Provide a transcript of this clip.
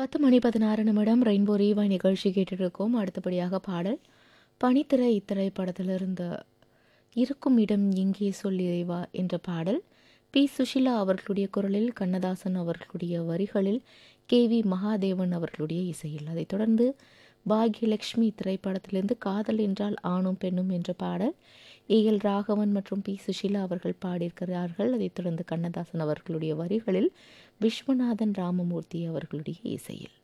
பத்து மணி பதினாறு நிமிடம் ரெயின்போ ரீவாய் நிகழ்ச்சி கேட்டிருக்கோம் அடுத்தபடியாக பாடல் பனித்திரை இத்திரைப்படத்திலிருந்து இருக்கும் இடம் எங்கே சொல்லி இறைவா என்ற பாடல் பி சுஷிலா அவர்களுடைய குரலில் கண்ணதாசன் அவர்களுடைய வரிகளில் கே வி மகாதேவன் அவர்களுடைய இசையில் அதைத் தொடர்ந்து பாக்யலட்சுமி திரைப்படத்திலிருந்து காதல் என்றால் ஆணும் பெண்ணும் என்ற பாடல் ஏ எல் ராகவன் மற்றும் பி சுஷிலா அவர்கள் பாடியிருக்கிறார்கள் அதைத் தொடர்ந்து கண்ணதாசன் அவர்களுடைய வரிகளில் விஸ்வநாதன் ராமமூர்த்தி அவர்களுடைய இசையில்